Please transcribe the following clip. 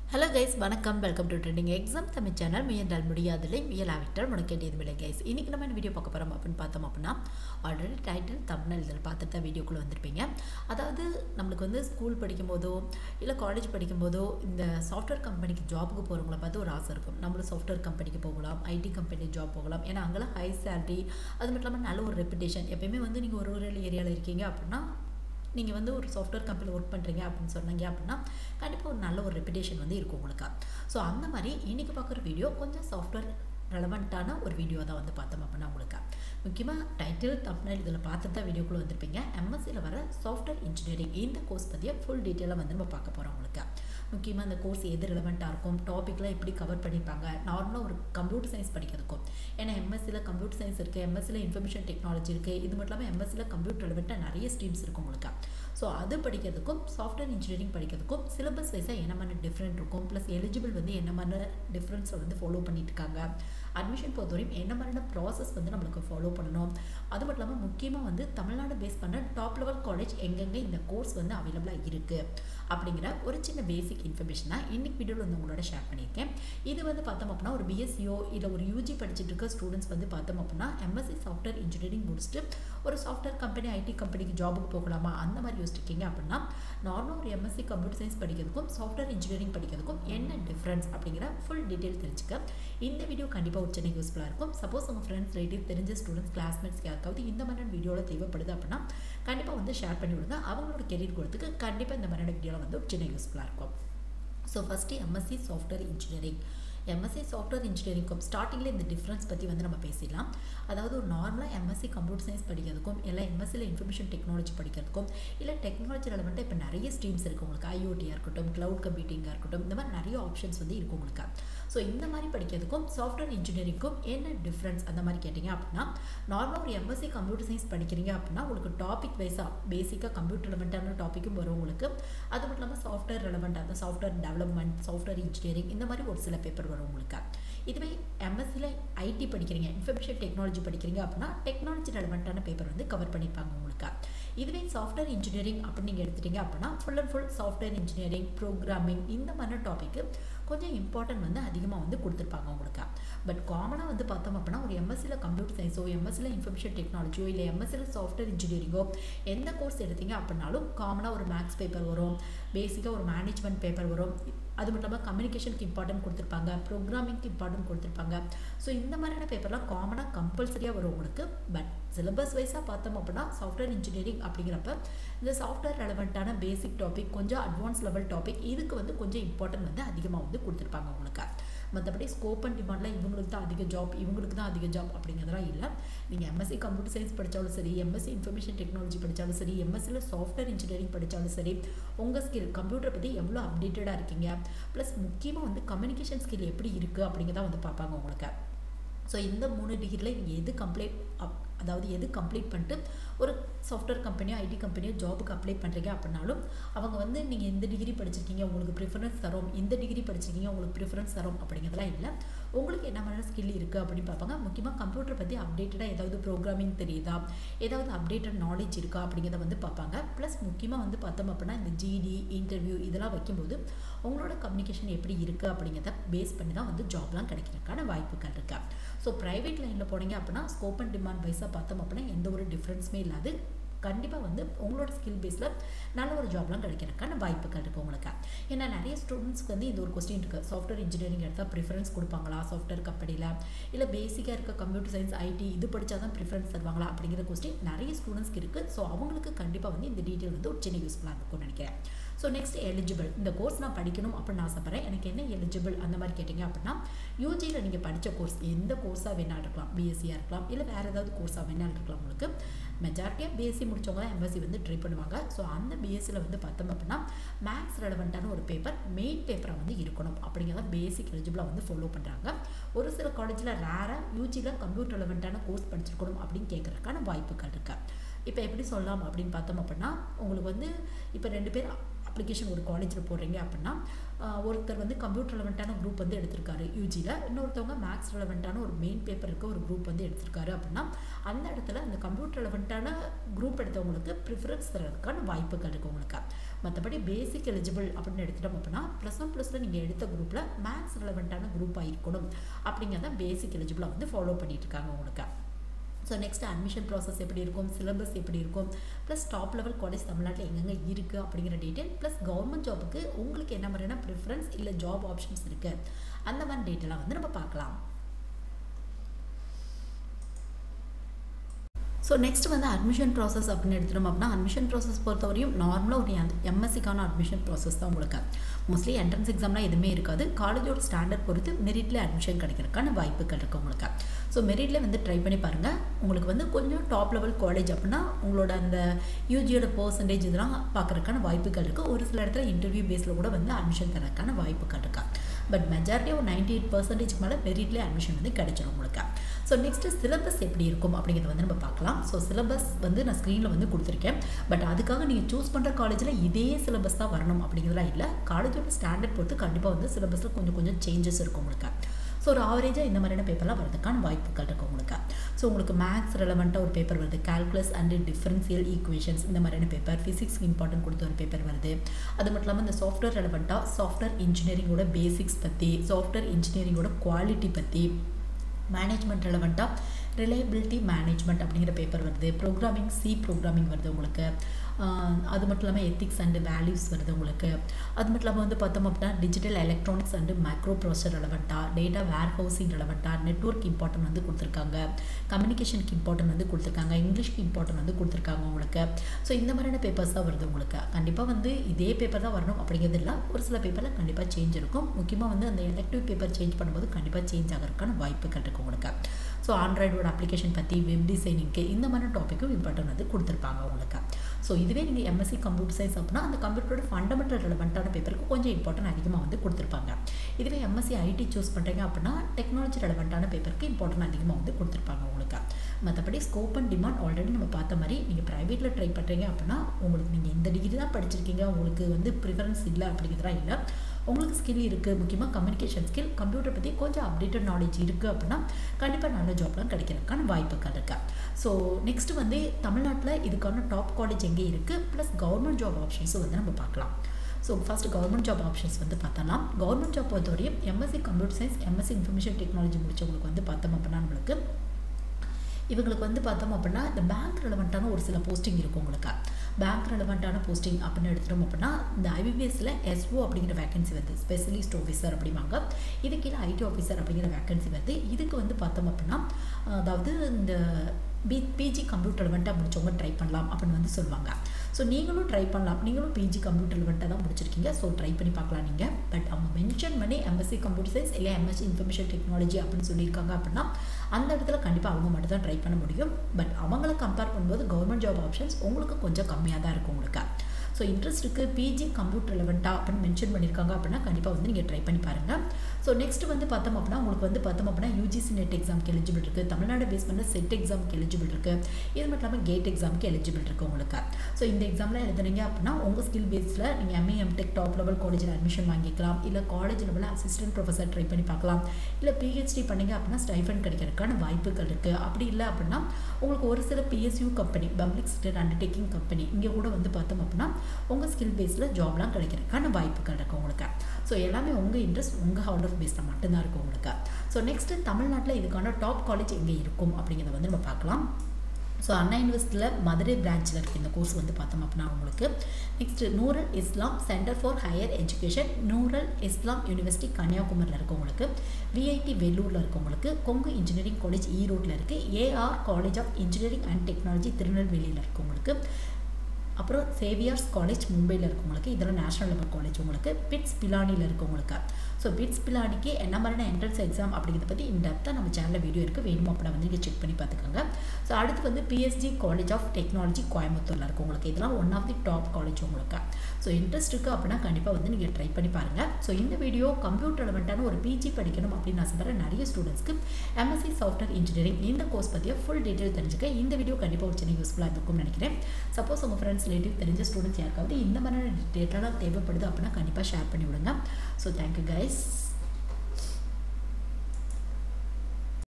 hello guys வணக்கம் welcome to trending exam Tamil channel முயன்றால் முடியாதில்லை முயலாவிட்டால் உனக்கு வேண்டியது கைஸ் இன்றைக்கி நம்ம என்ன வீடியோ பார்க்க போகிறோம் அப்படின்னு பார்த்தோம் அப்படின்னா ஆல்ரெடி டைட்டில் தமிழ் இதில் பார்த்துட்டு தான் வீடியோக்குள்ளே வந்திருப்பீங்க அதாவது நம்மளுக்கு வந்து ஸ்கூல் படிக்கும்போதோ இல்லை காலேஜ் படிக்கும்போதோ இந்த சாஃப்ட்வேர் கம்பெனிக்கு ஜாபுக்கு போகிறவங்கள பார்த்து ஒரு ஆசை இருக்கும் நம்மளும் சாஃப்ட்வேர் கம்பெனிக்கு போகலாம் ஐடி கம்பெனி ஜாப் போகலாம் ஏன்னா அங்கெல்லாம் ஹை சேலரி அது மட்டும் இல்லாமல் நல்ல ஒரு ரெப்புடேஷன் எப்பயுமே வந்து நீங்கள் ஒரு ஒரு ஏரியாவில் இருக்கீங்க அப்படின்னா நீங்கள் வந்து ஒரு சாஃப்ட்வேர் கம்பெனியில் ஒர்க் பண்ணுறீங்க அப்படின்னு சொன்னீங்க அப்படின்னா கண்டிப்பாக ஒரு நல்ல ஒரு ரெப்புடேஷன் வந்து இருக்கும் உங்களுக்கு ஸோ அந்த மாதிரி இன்றைக்கி பார்க்குற வீடியோ கொஞ்சம் சாஃப்ட்வேர் ரெலவெண்ட்டான ஒரு வீடியோ தான் வந்து பார்த்தோம் அப்படின்னா உங்களுக்கு முக்கியமாக டைட்டில் தப்னைல் இதில் பார்த்து தான் வீடியோக்குள்ளே வந்திருப்பீங்க எம்எஸ்சியில் வர சாஃப்ட்வேர் இன்ஜினியரிங் இந்த கோர்ஸ் பற்றிய ஃபுல் டீட்டெயிலாக வந்து நம்ம பார்க்க போகிறோம் உங்களுக்கு முக்கியமாக இந்த கோர்ஸ் எது ரிலவெண்ட்டாக இருக்கும் டாப்பிக்லாம் எப்படி கவர் பண்ணிப்பாங்க நார்மலாக ஒரு கம்ப்யூட்டர் சயின்ஸ் படிக்கிறதுக்கும் ஏன்னா எம்எஸ்சியில் கம்ப்யூட்டர் சயின்ஸ் இருக்குது எம்எஸ்சியில் இன்ஃபர்மேஷன் டெக்னாலஜி இருக்குது இது மட்டும் இல்லாமல் எம்எஸ்சியில் கம்ப்யூட்டர் ரிலவெண்ட்டாக நிறைய ஸ்ட்ரீம்ஸ் இருக்கும் உங்களுக்கு ஸோ அது படிக்கிறதுக்கும் சாஃப்ட்வேர் இன்ஜினியரிங் படிக்கிறதுக்கும் சிலபஸ் வைஸாக என்ன மாதிரி டிஃப்ரெண்ட் இருக்கும் ப்ளஸ் எலிஜிபிள் வந்து என்ன மாதிரி டிஃப்ரென்ஸை வந்து ஃபாலோ பண்ணிட்டு இருக்காங்க அட்மிஷன் பொறுத்தவரையும் என்ன மாதிரியான ப்ராசஸ் வந்து நம்மளுக்கு ஃபாலோ பண்ணணும் அது மட்டும் இல்லாமல் முக்கியமாக வந்து தமிழ்நாடு பேஸ் பண்ண டாப் லெவல் காலேஜ் எங்கெங்கே இந்த கோர்ஸ் வந்து அவைலபிளாக இருக்குது அப்படிங்கிற ஒரு சின்ன பேசிக் இன்ஃபர்மேஷன் தான் இன்னைக்கு வீடியோவில் வந்து உங்களோட ஷேர் பண்ணியிருக்கேன் இது வந்து பார்த்தோம் அப்படின்னா ஒரு பிஎஸ்சியோ இல்லை ஒரு யூஜி படிச்சுட்டு இருக்க ஸ்டூடெண்ட்ஸ் வந்து பார்த்தோம் அப்படின்னா எம்எஸ்சி சாஃப்ட்வேர் இன்ஜினியரிங் முடிச்சுட்டு ஒரு சாஃப்ட்வேர் கம்பெனி ஐடி கம்பெனிக்கு ஜாபுக்கு போகலாமா அந்த மாதிரி யோசிச்சிருக்கீங்க அப்படின்னா நார்மலாக ஒரு எம்எஸ்சி கம்ப்யூட்டர் சயின்ஸ் படிக்கிறதுக்கும் சாஃப்ட்வேர் இன்ஜினியரிங் படிக்கிறதுக்கும் என்ன டிஃப்ரென்ஸ் அப்படிங்கிற ஃபுல் டீட்டெயில் தெரிஞ்சுக்க இந்த வீடியோ கண்டிப்பாக ஒரு சின்ன யூஸ்ஃபுல்லாக இருக்கும் சப்போஸ் உங்கள் ஃப்ரெண்ட்ஸ் ரிலேட்டிவ் தெரிஞ்ச ஸ்டூடெண்ட்ஸ் கிளாஸ்மேட்ஸ் யாருக்காவது இந்த மாதிரியான வீடியோவில் தேவைப்படுது அப்படின்னா கண்டிப்பாக வந்து ஷேர் பண்ணி விடுங்க அவங்களோட கெரியர் கொடுத்துக்கு கண்டிப்பாக இந்த மாதிரியான வீடியோவில் வந்து ஒரு சின்ன யூஸ்ஃபுல்லாக இருக்கும் so first MSc software engineering MSc software இன்ஜினியரிங்க்கும் ஸ்டார்டிங்கில் இந்த டிஃப்ரென்ஸ் பற்றி வந்து நம்ம பேசிடலாம் அதாவது ஒரு நார்மலாக எம்எஸ்சி கம்ப்யூட்டர் சயின்ஸ் படிக்கிறதுக்கும் இல்லை எம்எஸ்சியில் இன்ஃபர்மேஷன் டெக்னாலஜி படிக்கிறதுக்கும் இல்லை டெக்னாலஜி ரெலவெண்ட்டாக இப்போ நிறைய ஸ்ட்ரீம்ஸ் இருக்குது உங்களுக்கு ஐஓடியாக இருக்கட்டும் க்ளவுட் கம்ப்யூட்டிங்காக இருக்கட்டும் இந்த மாதிரி நிறைய ஆப்ஷன்ஸ் வந்து இருக்கும் உங்களுக்கு ஸோ இந்த மாதிரி படிக்கிறதுக்கும் சாஃப்ட்வேர் இன்ஜினியரிங்க்கும் என்ன டிஃப்ரென்ஸ் அந்த மாதிரி கேட்டிங்க அப்படின்னா நார்மலாக ஒரு எம்எஸ்சி கம்ப்யூட்டர் சயின்ஸ் படிக்கிறீங்க அப்படின்னா உங்களுக்கு டாபிக் வைஸாக பேசிக்காக கம்ப்யூட்டர் ரெலவெண்ட்டான டாப்பிக்கும் வரும் உங்களுக்கு அது மட்டும் இல்லாமல் சாஃப்ட்வேர் ரெலவெண்ட் அந்த சாஃப்ட்வேர் டெவலப்மெண்ட் சாஃப்ட்வேர் இன்ஜினியரிங் இந்த மாதிரி ஒரு சில பேப்பர் வரும் உங்களுக்கு இதுவே எம்எஸ்சியில் ஐடி படிக்கிறீங்க இன்ஃபர்மேஷன் டெக்னாலஜி படிக்கிறீங்க அப்படின்னா டெக்னாலஜி ரெலவெண்ட்டான பேப்பர் வந்து கவர் பண்ணிப்பாங்க உங்களுக்கு இதுவே சாஃப்ட்வேர் இன்ஜினியரிங் அப்படின்னு நீங்கள் எடுத்துட்டீங்க அப்படின்னா full and full software engineering programming இந்த மாதிரி டாப்பிக்கு கொஞ்சம் இம்பார்ட்டன்ட் வந்து அதிகமாக வந்து கொடுத்துருப்பாங்க உங்களுக்கு பட் காமனாக வந்து பார்த்தோம் அப்படின்னா ஒரு எம்எஸ்சியில் கம்ப்யூட்டர் சயின்ஸோ எம்எஸ்சியில் இன்ஃபர்மேஷன் டெக்னாலஜியோ இல்லை எம்எஸ்சியில் சாஃப்ட்வேர் இன்ஜினியரிங்கோ எந்த கோர்ஸ் எடுத்தீங்க அப்படின்னாலும் காமனாக ஒரு மேக்ஸ் பேப்பர் வரும் பேசிக்காக ஒரு மேனேஜ்மெண்ட் பேப்பர் வரும் அது மட்டும் இல்லாமல் கம்யூனிகேஷனுக்கு இம்பார்ட்டன்ட் கொடுத்துருப்பாங்க ப்ரோக்ராமிங்க்கு இம்பார்ட்டன்ட் கொடுத்துருப்பாங்க ஸோ இந்த மாதிரியான பேப்பர்லாம் காமனாக கம்பல்சரியாக வரும் உங்களுக்கு பட் சிலபஸ் வைஸாக பார்த்தோம் அப்படின்னா சாஃப்ட்வேர் இன்ஜினியரிங் அப்படிங்கிறப்ப இந்த சாஃப்ட்வேர் ரெலவெண்ட்டான பேசிக் டாபிக் கொஞ்சம் அட்வான்ஸ் லெவல் டாபிக் இதுக்கு வந்து கொஞ்சம் இம்பார்ட்டன்ட் வந்து அதிகமாக வந்து கொடுத்துருப்பாங்க உங்களுக்கு மற்றபடி ஸ்கோப் அண்ட் டிமாண்டில் இவங்களுக்கு தான் அதிக ஜாப் இவங்களுக்கு தான் அதிக ஜாப் அப்படிங்கிறதெல்லாம் இல்லை நீங்கள் எம்எஸ்சி கம்ப்யூட்டர் சயின்ஸ் படித்தாலும் சரி எம்எஸ்சி இன்ஃபர்மேஷன் டெக்னாலஜி படித்தாலும் சரி எம்எஸ்சியில் சாஃப்ட்வேர் இன்ஜினியரிங் படித்தாலும் சரி உங்கள் ஸ்கில் கம்ப்யூட்டரை பற்றி எவ்வளோ அப்டேட்டடாக இருக்கீங்க ப்ளஸ் முக்கியமாக வந்து கம்யூனிகேஷன் ஸ்கில் எப்படி இருக்குது அப்படிங்கிறத வந்து பார்ப்பாங்க உங்களுக்கு ஸோ இந்த மூணு டிகிரியில் நீங்கள் எது கம்ப்ளீட் அப் அதாவது எது கம்ப்ளீட் பண்ணிட்டு ஒரு சாஃப்ட்வேர் கம்பெனியோ ஐடி கம்பெனியோ ஜாபுக்கு அப்ளை பண்ணுறீங்க அப்படின்னாலும் அவங்க வந்து நீங்கள் இந்த டிகிரி படிச்சிருக்கீங்க உங்களுக்கு ப்ரிஃபரன்ஸ் தரோம் இந்த டிகிரி படிச்சிருக்கீங்க உங்களுக்கு ப்ரிஃபரன்ஸ் தரோம் அப்படிங்கிறதுலாம் இல்லை உங்களுக்கு என்ன மாதிரியான ஸ்கில் இருக்குது அப்படின்னு பார்ப்பாங்க முக்கியமாக கம்ப்யூட்டர் பற்றி அப்டேட்டடாக ஏதாவது ப்ரோக்ராமிங் தெரியுதா ஏதாவது அப்டேட்டட் நாலேஜ் இருக்கா அப்படிங்கிறத வந்து பார்ப்பாங்க ப்ளஸ் முக்கியமாக வந்து பார்த்தோம் அப்படின்னா இந்த ஜிடி இன்டர்வியூ இதெல்லாம் வைக்கும்போது உங்களோட கம்யூனிகேஷன் எப்படி இருக்குது அப்படிங்கிறத பேஸ் பண்ணி தான் வந்து ஜாப்லாம் கிடைக்கிறதுக்கான வாய்ப்புகள் இருக்கா ஸோ ப்ரைவேட் லைனில் போனீங்க அப்படின்னா ஸ்கோப் அண்ட் டிமாண்ட் வைஸாக பார்த்தோம் அப்படின்னா எந்த ஒரு டிஃப்ரென்ஸுமே இல்லாது கண்டிப்பாக வந்து உங்களோட ஸ்கில் பேஸில் நல்ல ஒரு ஜாப்லாம் கிடைக்கிறதுக்கான வாய்ப்புகள் இருக்குது உங்களுக்கு ஏன்னா நிறைய ஸ்டூடெண்ட்ஸ்க்கு வந்து இந்த ஒரு கொஸ்டின் இருக்குது சாஃப்ட்வேர் இன்ஜினியரிங் எடுத்தால் ப்ரிஃபரன்ஸ் கொடுப்பாங்களா சாஃப்ட்வேர் கம்பெனியில் இல்லை பேசிக்காக இருக்க கம்ப்யூட்டர் சயின்ஸ் ஐடி இது படித்தா தான் ப்ரிஃபரன்ஸ் தருவாங்களா அப்படிங்கிற கொஸ்டின் நிறைய ஸ்டூடெண்ட்ஸ்க்கு இருக்குது ஸோ அவங்களுக்கு கண்டிப்பாக வந்து இந்த டீட்டெயில் வந்து ஒரு சின்ன யூஸ்ஃபுல்லாக இருக்கும்னு நினைக்கிறேன் ஸோ நெக்ஸ்ட் எலிஜிபிள் இந்த கோர்ஸ் நான் படிக்கணும் அப்படின்னு ஆசைப்பட்றேன் எனக்கு என்ன எலிஜிபிள் அந்த மாதிரி கேட்டிங்க அப்படின்னா யூஜியில் நீங்கள் படித்த கோர்ஸ் எந்த கோர்ஸாக வேணாலும் இருக்கலாம் பிஎஸ்சியாக இருக்கலாம் இல்லை வேறு ஏதாவது கோர்ஸாக வேணாலும் இருக்கலாம் உங்களுக்கு மெஜாரிட்டியாக பிஎஸ்சி முடித்தவங்க தான் எம்எஸ்சி வந்து ட்ரை பண்ணுவாங்க ஸோ அந்த பிஎஸ்சியில் வந்து பார்த்தோம் அப்படின்னா மேக்ஸ் ரெலவெண்ட்டான ஒரு பேப்பர் மெயின் பேப்பராக வந்து இருக்கணும் அப்படிங்கிறத பேசிக் எலிஜிபிளாக வந்து ஃபாலோ பண்ணுறாங்க ஒரு சில காலேஜில் ரேராக யூஜியில் கம்ப்யூட்டர் ரெலவெண்ட்டான கோர்ஸ் படிச்சிருக்கணும் அப்படின்னு கேட்குறதுக்கான வாய்ப்புகள் இருக்குது இப்போ எப்படி சொல்லலாம் அப்படின்னு பார்த்தோம் அப்படின்னா உங்களுக்கு வந்து இப்போ ரெண்டு பேர் அப்ளிகேஷன் ஒரு காலேஜில் போடுறீங்க அப்படின்னா ஆஹ் ஒருத்தர் வந்து கம்ப்யூட்டர் ரெலவெண்ட்டான குரூப் வந்து எடுத்திருக்காரு யூஜியில் இன்னொருத்தவங்க மேக்ஸ் ரெலவெண்ட்டான ஒரு மெயின் பேப்பர் இருக்க ஒரு குரூப் வந்து எடுத்திருக்காரு அப்படின்னா அந்த இடத்துல அந்த கம்ப்யூட்டர் ரெலவெண்ட்டான குரூப் எடுத்தவங்களுக்கு ப்ரிஃபரன்ஸ் தரதுக்கான வாய்ப்புகள் இருக்குது உங்களுக்கு மற்றபடி பேசிக் எலிஜிபிள் அப்படின்னு எடுத்துட்டோம் அப்படின்னா ப்ளஸ் ஒன் ப்ளஸில் நீங்கள் எடுத்த குரூப்பில் மேக்ஸ் ரெலவெண்ட்டான குரூப்பாக இருக்கணும் அப்படிங்கிறத பேசிக் எலிஜிபிளாக வந்து ஃபாலோ பண்ணிட்டு இருக்காங்க உங்களுக்கு ஸோ நெக்ஸ்ட் அட்மிஷன் ப்ராசஸ் எப்படி இருக்கும் சிலபஸ் எப்படி இருக்கும் ப்ளஸ் டாப் லெவல் காலேஜ் தமிழ்நாட்டில் எங்கெங்கே இருக்குது அப்படிங்கிற டீட்டெயில் ப்ளஸ் கவர்மெண்ட் ஜாபுக்கு உங்களுக்கு என்ன மாதிரியான ப்ரிஃபரன்ஸ் இல்லை ஜாப் ஆப்ஷன்ஸ் இருக்குது அந்த மாதிரி டீட்டெயிலாக வந்து நம்ம பார்க்கலாம் ஸோ நெக்ஸ்ட் வந்து அட்மிஷன் ப்ராசஸ் அப்படின்னு எடுத்துட்டோம் அப்படின்னா அட்மிஷன் ப்ராசஸ் பொறுத்தவரையும் நார்மலாக ஒரு எம்எஸ்சிக்கான அட்மிஷன் ப்ராசஸ் தான் உங்களுக்கு மோஸ்ட்லி என்ட்ரன்ஸ் எக்ஸாம்லாம் எதுவுமே இருக்காது காலேஜோட ஸ்டாண்டர்ட் பொறுத்து மெரிட்டில் அட்மிஷன் கிடைக்கிறதுக்கான வாய்ப்புகள் இருக்குது உங்களுக்கு ஸோ மெரிட்டில் வந்து ட்ரை பண்ணி பாருங்கள் உங்களுக்கு வந்து கொஞ்சம் டாப் லெவல் காலேஜ் அப்படின்னா உங்களோட அந்த யூஜியோட பர்சன்டேஜ் இதெல்லாம் பார்க்குறதுக்கான வாய்ப்புகள் இருக்குது ஒரு சில இடத்துல இன்டர்வியூ பேஸில் கூட வந்து அட்மிஷன் தரதுக்கான வாய்ப்புகள் இருக்கா பட் மெஜாரிட்டி ஒரு நைன்டி எயிட் பர்சன்டேஜ்க்கு மேலே மெரிட்லேயே அட்மிஷன் வந்து கிடைச்சிடும் உங்களுக்கு ஸோ நெக்ஸ்ட்டு சிலபஸ் எப்படி இருக்கும் அப்படிங்கிறத வந்து நம்ம பார்க்கலாம் ஸோ சிலபஸ் வந்து நான் ஸ்க்ரீனில் வந்து கொடுத்துருக்கேன் பட் அதுக்காக நீங்கள் சூஸ் பண்ணுற காலேஜில் இதே சிலபஸ் தான் வரணும் அப்படிங்கிறதுலாம் இல்லை காலேஜோட ஸ்டாண்டர்ட் பொறுத்து கண்டிப்பாக வந்து சிலபஸில் கொஞ்சம் கொஞ்சம் சேஞ்சஸ் இருக்கும் உங்களுக்கு ஸோ ஒரு ஆவரேஜாக இந்த மாதிரியான பேப்பர்லாம் வரதுக்கான வாய்ப்புகள் இருக்குது உங்களுக்கு ஸோ உங்களுக்கு மேக்ஸ் ரெலவெண்ட்டாக ஒரு பேப்பர் வருது கால்குலஸ் அண்ட் டிஃபரன்சியல் ஈக்குவேஷன்ஸ் இந்த மாதிரியான பேப்பர் ஃபிசிக்ஸ்க்கு இம்பார்ட்டன்ட் கொடுத்த ஒரு பேப்பர் வருது அது மட்டும் இல்லாமல் இந்த சாஃப்ட்வேர் ரெலவெண்ட்டாக சாஃப்ட்வேர் இன்ஜினியரிங்கோட பேசிக்ஸ் பற்றி சாஃப்ட்வேர் இன்ஜினியரிங்கோட குவாலிட்டி பற்றி மேனேஜ்மெண்ட் ரெலவெண்ட்டாக ரிலையபிலிட்டி மேனேஜ்மெண்ட் அப்படிங்கிற பேப்பர் வருது ப்ரோக்ராமிங் சி ப்ரோக்ராமிங் வருது உங்களுக்கு அது மட்டும் இல்லாமல் எத்திக்ஸ் அண்டு வேல்யூஸ் வருது உங்களுக்கு அது மட்டும் இல்லாமல் வந்து பார்த்தோம் அப்படின்னா digital electronics and micro processor ரெலவெண்ட்டாக டேட்டா வேர் ஹவுசிங் ரெலவெண்ட்டாக நெட்ஒர்க் இம்பார்ட்டன் வந்து கொடுத்துருக்காங்க கம்யூனிகேஷனுக்கு இம்பார்ட்டன் வந்து கொடுத்துருக்காங்க இங்கிலீஷ்க்கு இம்பார்ட்டன் வந்து கொடுத்துருக்காங்க உங்களுக்கு ஸோ இந்த மாதிரியான பேப்பர்ஸ் தான் வருது உங்களுக்கு கண்டிப்பாக வந்து இதே பேப்பர் தான் வரணும் அப்படிங்கிறது இல்லை ஒரு சில பேப்பரில் கண்டிப்பாக சேஞ்ச் இருக்கும் முக்கியமாக வந்து அந்த எலக்டிவ் பேப்பர் சேஞ்ச் பண்ணும்போது கண்டிப்பாக சேஞ்ச் ஆகிறதுக்கான வாய்ப்புகள் இருக்குது உங்களுக்கு ஸோ ஆண்ட்ராய்டோட அப்ளிகேஷன் பற்றி வெப் டிசைனிங்க்கு இந்த மாதிரி டாப்பிக்கும் இம்பார்ட்டன் வந்து கொடுத்துருப்பாங்க உங்களுக்கு ஸோ இதுவே நீங்கள் எம்எஸ்சி கம்ப்யூட்டர் சயின்ஸ் அப்படின்னா அந்த கம்ப்யூட்டரோட ஃபண்டமெண்டல் ரெலவெண்ட்டான பேப்பருக்கு கொஞ்சம் இம்பார்ட்டன் அதிகமாக வந்து கொடுத்துருப்பாங்க இதுவே எம்எஸ்சி ஐடி சூஸ் பண்ணுறீங்க அப்படின்னா டெக்னாலஜி ரெலவெண்ட்டான பேப்பருக்கு இம்பார்ட்டன் அதிகமாக வந்து கொடுத்துருப்பாங்க உங்களுக்கு மற்றபடி ஸ்கோப் அண்ட் டிமாண்ட் ஆல்ரெடி நம்ம பார்த்த மாதிரி நீங்கள் ப்ரைவேட்டில் ட்ரை பண்ணுறீங்க அப்படின்னா உங்களுக்கு நீங்கள் இந்த டிகிரி தான் படிச்சிருக்கீங்க உங்களுக்கு வந்து ப்ரிஃபரன்ஸ் இல்லை அப்படிங்கிறதா இல்லை உங்களுக்கு ஸ்கில் இருக்குது முக்கியமாக கம்யூனிகேஷன் ஸ்கில் கம்ப்யூட்டர் பற்றி கொஞ்சம் அப்டேட்டட் நாலேஜ் இருக்குது அப்படின்னா கண்டிப்பாக நல்ல ஜாப்லாம் கிடைக்கிறதுக்கான வாய்ப்புகள் இருக்கு ஸோ நெக்ஸ்ட் வந்து தமிழ்நாட்டில் இதுக்கான டாப் காலேஜ் எங்கே இருக்குது ப்ளஸ் கவர்மெண்ட் ஜாப் ஆப்ஷன்ஸும் வந்து நம்ம பார்க்கலாம் so first government job options வந்து பார்த்தோம்னா கவர்மெண்ட் ஜாப் பொறுத்தவரையும் MSc computer science MSc information technology முடிச்சவங்களுக்கு வந்து பார்த்தோம் அப்படின்னா நம்மளுக்கு இவங்களுக்கு வந்து பார்த்தோம் அப்படின்னா இந்த பேங்க் ரெலவெண்ட்டான ஒரு சில போஸ்டிங் இருக்கும் உங்களுக்கு பேங்க் ரெலவெண்ட்டான போஸ்டிங் அப்படின்னு எடுத்துட்டோம் அப்படின்னா இந்த ஐபிபிஎஸ்ல எஸ்ஓ அப்படிங்கிற வேகன்சி வருது ஸ்பெஷலிஸ்ட் ஆஃபீஸர் அப்படிம்பாங்க இது கீழே ஐடி ஆஃபீஸர் அப்படிங்கிற வேகன்சி வருது இதுக்கு வந்து பார்த்தோம் அப்படின்னா அதாவது இந்த பி பிஜி கம்ப்யூட்டர் ரெலவெண்ட்டாக முடிச்சவங்க ட்ரை பண்ணலாம் அப்படின்னு வந்து சொல்லுவாங்க ஸோ நீங்களும் ட்ரை பண்ணலாம் நீங்களும் பிஜி கம்ப்யூட்டர் ரெலவெண்ட்டாக தான் முடிச்சிருக்கீங்க ஸோ ட்ரை பண்ணி பார்க்கலாம் நீங்கள் பட் அவங்க மென்ஷன் பண்ணி எம்எஸ்சி கம்ப்யூட்டர் சயின்ஸ் இல்லை எம்எஸ்சி இன்ஃபர்மேஷன் டெக்னாலஜி அப்படின்னு சொல்லியிருக்காங்க அப்படின்னா அந்த இடத்துல கண்டிப்பாக அவங்க மட்டும் தான் ட்ரை பண்ண முடியும் பட் அவங்கள கம்பேர் பண்ணும்போது கவர்மெண்ட் ஜாப் ஆப்ஷன்ஸ் உங்களுக்கு கொஞ்சம் கம்மியாக தான் இருக்கும் உங்களுக்கு ஸோ இன்ட்ரெஸ்ட் இருக்குது பிஜி கம்ப்யூட்டர் ரெலவெண்ட்டாக அப்படின்னு மென்ஷன் பண்ணியிருக்காங்க அப்படின்னா கண்டிப்பாக வந்து நீங்கள் ட்ரை பண்ணி பாருங்கள் ஸோ நெக்ஸ்ட் வந்து பார்த்தோம் அப்படின்னா உங்களுக்கு வந்து பார்த்தோம் அப்படின்னா யூஜிசி நெட் எக்ஸாம்க்கு எலிஜிபிள் இருக்குது தமிழ்நாடு பேஸ் பண்ண செட் எக்ஸாமுக்கு எலிஜிபிள் இருக்குது இது மட்டும் இல்லாமல் கேட் எக்ஸாமுக்கு எலிஜிபிள் இருக்குது உங்களுக்கு ஸோ இந்த எக்ஸாமில் எழுதுனீங்க அப்படின்னா உங்கள் ஸ்கில் பேஸில் நீங்கள் எம்ஏ எம்டெக் டாப் லெவல் காலேஜில் அட்மிஷன் வாங்கிக்கலாம் இல்லை காலேஜ் லெவலில் அசிஸ்டன்ட் ப்ரொஃபஸர் ட்ரை பண்ணி பார்க்கலாம் இல்லை பிஹெச்டி பண்ணிங்க அப்படின்னா ஸ்டைஃபன் கிடைக்கிறதுக்கான வாய்ப்புகள் இருக்குது அப்படி இல்லை அப்படின்னா உங்களுக்கு ஒரு சில PSU company public sector undertaking company இங்கே கூட வந்து பார்த்தோம் அப்படின்னா உங்கள் ஸ்கில் பேஸில் ஜாப்லாம் கிடைக்கிறதுக்கான வாய்ப்புகள் இருக்குது உங்களுக்கு ஸோ எல்லாமே உங்கள் இன்ட்ரெஸ்ட் உங்கள் ஹார்ட் ஆஃப் பேஸில் மட்டும்தான் இருக்கும் உங்களுக்கு ஸோ நெக்ஸ்ட்டு தமிழ்நாட்டில் இதுக்கான டாப் காலேஜ் எங்கே இருக்கும் அப்படிங்கிறத வந்து நம்ம பார்க்கலாம் ஸோ அண்ணா யூனிவர்சிட்டியில் மதுரை பிரான்ச்சில் இருக்க இந்த கோர்ஸ் வந்து பார்த்தோம் அப்படின்னா உங்களுக்கு next Noorul Islam centre for higher education Noorul Islam university கன்னியாகுமரியில் இருக்கவங்களுக்கு விஐடி வெள்ளூரில் இருக்கவங்களுக்கு கொங்கு இன்ஜினியரிங் காலேஜ் ஈரோட்டில் இருக்குது AR college of engineering and technology திருநெல்வேலியில் இருக்கவங்களுக்கு அப்புறம் சேவியர்ஸ் காலேஜ் மும்பையில் இருக்கவங்களுக்கு இதெல்லாம் நேஷனல் லெவல் காலேஜ் உங்களுக்கு பிட்ஸ் பிலானியில் இருக்கவங்களுக்கு ஸோ பிட்ஸ் பிலானிக்கு என்ன மாதிரியான என்ட்ரன்ஸ் எக்ஸாம் அப்படிங்கிறத பற்றி இந்த டெப்த்தாக நம்ம சேனலில் வீடியோ இருக்குது வேணுமோ அப்படின்னா வந்து நீங்கள் செக் பண்ணி பார்த்துக்கோங்க ஸோ அடுத்து வந்து பிஎஸ்ஜி காலேஜ் ஆஃப் டெக்னாலஜி கோயம்புத்தூரில் இருக்கு உங்களுக்கு இதெல்லாம் one of the top college உங்களுக்கு ஸோ இன்ட்ரெஸ்ட் இருக்குது அப்படின்னா கண்டிப்பாக வந்து நீங்கள் ட்ரை பண்ணி பாருங்கள் ஸோ இந்த வீடியோ கம்ப்யூட்டர் ரெலவெண்ட்டான ஒரு பிஜி படிக்கணும் அப்படின்னு ஆசைப்படுற நிறைய ஸ்டூடெண்ட்ஸ்க்கு எம்எஸ்சி சாஃப்ட்வேர் இன்ஜினியரிங் இந்த கோர்ஸ் பற்றிய ஃபுல் டீட்டெயில் தெரிஞ்சுக்க இந்த வீடியோ கண்டிப்பாக ஒரு சின்ன யூஸ்ஃபுல்லாக இருக்கும்னு நினைக்கிறேன் சப்போஸ் உங்கள் ஃப்ரெண்ட்ஸ் ரிலேட்டிவ் தெரிஞ்ச ஸ்டூடெண்ட்ஸ் யாருக்காவது இந்த மாதிரியான டேட்டாலாம் தேவைப்படுது அப்படின்னா கண்டிப்பாக ஷேர் பண்ணி விடுங்க ஸோ தேங்க்யூ கைஸ்